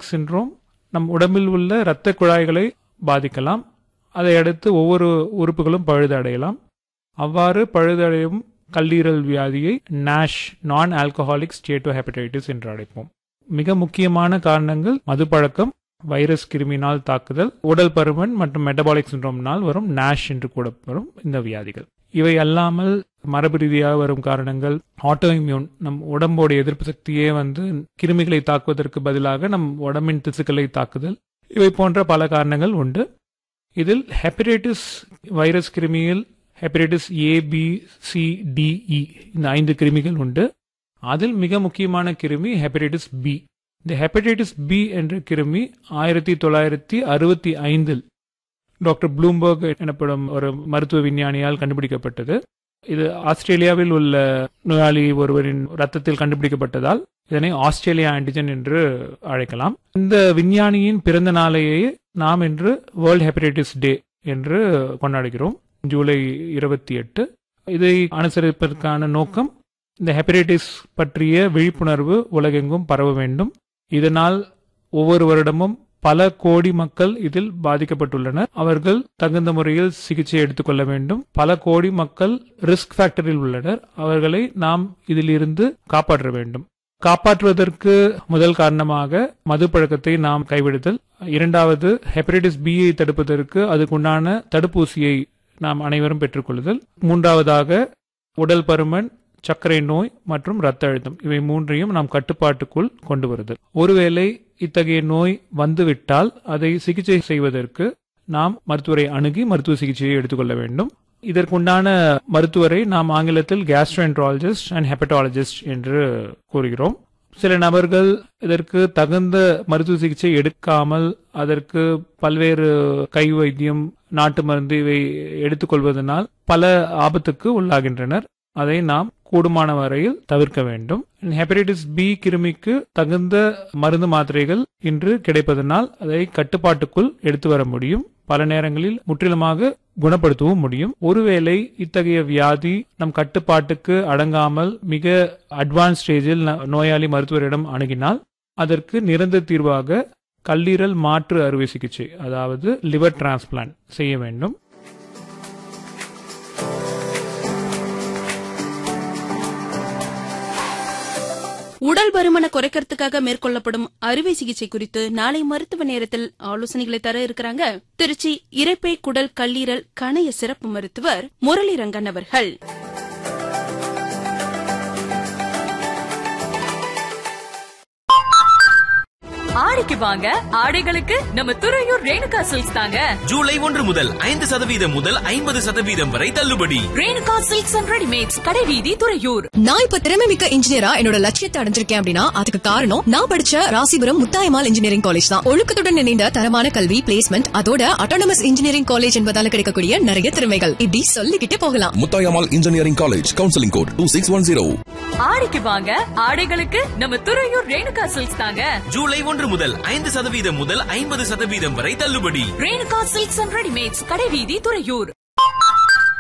metabolic syndrome நம் உடம்பில் உள்ள இரத்த குழாய்களை பாதிக்கலாம் அதை அடுத்து ஒவ்வொரு உறுப்புகளும் பழுதடையலாம் அவ்வாறு பழுதடையும் கல்லீரல் வியாதியை நாஷ் நான் ஆல்கஹாலிக் ஸ்டேட்டோ ஹெப்படைட்டிஸ் என்று அழைப்போம் மிக முக்கியமான காரணங்கள் மதுப்பழக்கம் வைரஸ் கிருமினால் தாக்குதல் உடல் பருமன் மற்றும் மெட்டபாலிக் சிண்ட்ரோம்னால் வரும் நாஷ் என்று கூட வரும் இந்த வியாதிகள் இவை அல்லாமல் மரபு ரீதியாக வரும் காரணங்கள் ஆட்டோ இம்யூன் நம் உடம்போட எதிர்ப்பு சக்தியே வந்து கிருமிகளை தாக்குவதற்கு பதிலாக நம் உடம்பின் திசுக்களை தாக்குதல் இவை போன்ற பல காரணங்கள் உண்டு இதில் ஹெப்படைட்டிஸ் வைரஸ் கிருமியில் hepatitis A B C D E இந்த ஐந்து கிருமிகள் உண்டு அதில் மிக முக்கியமான கிருமி ஹெப்படைட்டிஸ் பி இந்த ஹெப்படைட்டிஸ் பி என்ற கிருமி ஆயிரத்தி தொள்ளாயிரத்தி அறுபத்தி ஐந்தில் டாக்டர் ப்ளூம்பர்க் எனப்படும் ஒரு மருத்துவ விஞ்ஞானியால் கண்டுபிடிக்கப்பட்டது இது ஆஸ்திரேலியாவில் உள்ள நோயாளி ஒருவரின் ரத்தத்தில் கண்டுபிடிக்கப்பட்டதால் இதனை ஆஸ்திரேலியா ஆன்டிஜன் என்று அழைக்கலாம் இந்த விஞ்ஞானியின் பிறந்த நாளையே நாம் இன்று வேர்ல்ட் ஹெப்படைட்டிஸ் டே என்று கொண்டாடுகிறோம் ஜூலை இருபத்தி எட்டு இதை அனுசரிப்பதற்கான நோக்கம் இந்த ஹெப்படைட்டிஸ் பற்றிய விழிப்புணர்வு உலகெங்கும் பரவ வேண்டும் இதனால் ஒவ்வொரு வருடமும் பல கோடி மக்கள் இதில் பாதிக்கப்பட்டுள்ளனர் அவர்கள் தகுந்த முறையில் சிகிச்சை எடுத்துக்கொள்ள வேண்டும் பல கோடி மக்கள் ரிஸ்க் ஃபேக்டரில் உள்ளனர் அவர்களை நாம் இதிலிருந்து காப்பாற்ற வேண்டும் காப்பாற்றுவதற்கு முதல் காரணமாக மது பழக்கத்தை நாம் கைவிடுதல் இரண்டாவது ஹெப்படைட்டிஸ் பியை தடுப்பதற்கு அதுக்குண்டான தடுப்பூசியை நாம் அனைவரும் பெற்றுக்கொள்ளுதல் மூன்றாவதாக உடல் பருமன் சர்க்கரை நோய் மற்றும் இரத்த அழுத்தம் இவை மூன்றையும் நாம் கட்டுப்பாட்டுக்குள் கொண்டு வருதல் ஒருவேளை இத்தகைய நோய் வந்துவிட்டால் அதை சிகிச்சை செய்வதற்கு நாம் மருத்துவரை அணுகி மருத்துவ சிகிச்சையை எடுத்துக்கொள்ள வேண்டும் இதற்குண்டான மருத்துவரை நாம் ஆங்கிலத்தில் கேஸ்ட்ரோஎன்ட்ராலஜிஸ்ட் அண்ட் ஹெப்படாலஜிஸ்ட் என்று கூறுகிறோம் சில நபர்கள் இதற்கு தகுந்த மருத்துவ சிகிச்சை எடுக்காமல் அதற்கு பல்வேறு கை வைத்தியம் நாட்டு மருந்து இவை எடுத்துக்கொள்வதனால் பல ஆபத்துக்கு உள்ளாகின்றனர் அதை நாம் கூடுமான வரையில் தவிர்க்க வேண்டும் ஹெப்படைட்டிஸ் பி கிருமிக்கு தகுந்த மருந்து மாத்திரைகள் இன்று கிடைப்பதனால் அதை கட்டுப்பாட்டுக்குள் எடுத்து வர முடியும் பல நேரங்களில் முற்றிலுமாக குணப்படுத்தவும் முடியும் ஒருவேளை இத்தகைய வியாதி நம் கட்டுப்பாட்டுக்கு அடங்காமல் மிக அட்வான்ஸ் ஸ்டேஜில் நோயாளி மருத்துவரிடம் அணுகினால் அதற்கு நிரந்தர தீர்வாக கல்லீரல் மாற்று அறுவை சிகிச்சை அதாவது லிவர் டிரான்ஸ்பிளான்ட் செய்ய வேண்டும் உடல் பருமனை குறைக்கிறதுக்காக மேற்கொள்ளப்படும் அறுவை சிகிச்சை குறித்து நாளை மருத்துவ நேரத்தில் ஆலோசனைகளை தர இருக்கிறாங்க திருச்சி இரைப்பை குடல் கல்லீரல் கணைய சிறப்பு மருத்துவர் முரளிரங்கன் அவர்கள் ஆடிக்கு வாங்க ஆடைகளுக்கு நம்ம துறையூர் ரேணுகா சில்க்ஸ் தாங்க ஜூலை ஒன்று முதல் ஐந்து சதவீதம் முதல் ஐம்பது சதவீதம் வரை தள்ளுபடி ரேணுகா சில்க்ஸ் அண்ட் ரெடிமேட்ஸ் கடைவீதி துறையூர் நான் இப்ப திறமை மிக்க இன்ஜினியரா என்னோட லட்சியத்தை அடைஞ்சிருக்கேன் அப்படின்னா அதுக்கு காரணம் நான் படிச்ச ராசிபுரம் முத்தாயமால் இன்ஜினியரிங் காலேஜ் தான் ஒழுக்கத்துடன் இணைந்த தரமான கல்வி பிளேஸ்மெண்ட் அதோட அட்டானமஸ் இன்ஜினியரிங் காலேஜ் என்பதால கிடைக்கக்கூடிய நிறைய திறமைகள் இப்படி சொல்லிக்கிட்டே போகலாம் Muthayammal engineering college counselling code two six one zero ஆடிக்கு வாங்க ஆடைகளுக்கு நம்ம துறையூர் ரேணுகா சில்க்ஸ் தாங்க ஜூலை ஒன்று முதல் ஐந்து சதவீதம் முதல் ஐம்பது சதவீதம் வரை தள்ளுபடி ரேணுகா சில்க்ஸ் அண்ட் ரெடிமேட்ஸ் கடைவீதி துறையூர்